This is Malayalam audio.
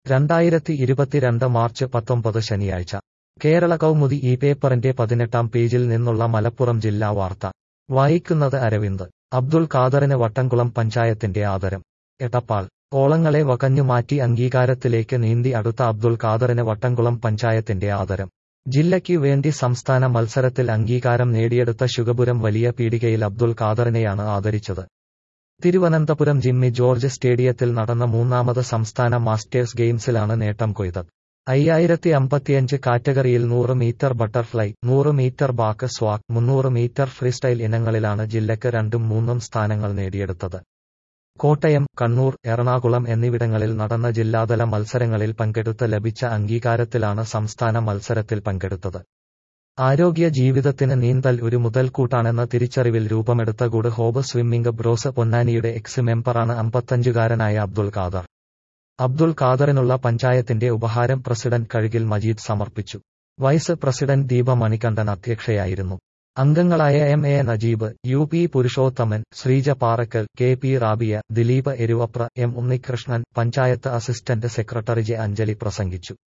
രണ്ടായിരത്തി ഇരുപത്തിരണ്ട് മാർച്ച് പത്തൊമ്പത് ശനിയാഴ്ച കേരള കൗമുദി ഈ പേപ്പറിന്റെ പതിനെട്ടാം പേജിൽ നിന്നുള്ള മലപ്പുറം ജില്ലാ വാർത്ത വായിക്കുന്നത് അരവിന്ദ് അബ്ദുൾ ഖാദറിന് വട്ടംകുളം പഞ്ചായത്തിന്റെ ആദരം എടപ്പാൾ ഓളങ്ങളെ വകഞ്ഞുമാറ്റി അംഗീകാരത്തിലേക്ക് നീന്തി അടുത്ത അബ്ദുൾ ഖാദറിന് വട്ടംകുളം പഞ്ചായത്തിന്റെ ആദരം ജില്ലയ്ക്ക് വേണ്ടി സംസ്ഥാന മത്സരത്തിൽ അംഗീകാരം നേടിയെടുത്ത ശുഗപുരം വലിയ പീടികയിൽ അബ്ദുൾ ഖാദറിനെയാണ് ആദരിച്ചത് തിരുവനന്തപുരം ജിമ്മി ജോർജ് സ്റ്റേഡിയത്തിൽ നടന്ന മൂന്നാമത് സംസ്ഥാന മാസ്റ്റേഴ്സ് ഗെയിംസിലാണ് നേട്ടം കൊയ്തത് അയ്യായിരത്തി അമ്പത്തിയഞ്ച് കാറ്റഗറിയിൽ നൂറ് മീറ്റർ ബട്ടർഫ്ലൈ നൂറ് മീറ്റർ ബാക്ക് സ്വാക്ക് മുന്നൂറ് മീറ്റർ ഫ്രീസ്റ്റൈൽ ഇനങ്ങളിലാണ് ജില്ലയ്ക്ക് രണ്ടും മൂന്നും സ്ഥാനങ്ങൾ നേടിയെടുത്തത് കോട്ടയം കണ്ണൂർ എറണാകുളം എന്നിവിടങ്ങളിൽ നടന്ന ജില്ലാതല മത്സരങ്ങളിൽ പങ്കെടുത്ത് ലഭിച്ച അംഗീകാരത്തിലാണ് സംസ്ഥാന മത്സരത്തിൽ പങ്കെടുത്തത് ആരോഗ്യ ജീവിതത്തിന് നീന്തൽ ഒരു മുതൽക്കൂട്ടാണെന്ന തിരിച്ചറിവിൽ രൂപമെടുത്ത ഗുഡ് ഹോബ് സ്വിമ്മിംഗ് ബ്രോസ് പൊന്നാനിയുടെ എക്സ് മെമ്പറാണ് അമ്പത്തഞ്ചുകാരനായ അബ്ദുൾ ഖാദർ അബ്ദുൾ ഖാദറിനുള്ള പഞ്ചായത്തിന്റെ ഉപഹാരം പ്രസിഡന്റ് കഴുകിൽ മജീദ് സമർപ്പിച്ചു വൈസ് പ്രസിഡന്റ് ദീപ മണികണ്ഠൻ അധ്യക്ഷയായിരുന്നു അംഗങ്ങളായ M A Najeeb U P Purushothaman Sreeja Parakkal K P Rabiya Dileep Eruvapra M Unnikrishnan panchayat assistant secretary J Anjali പ്രസംഗിച്ചു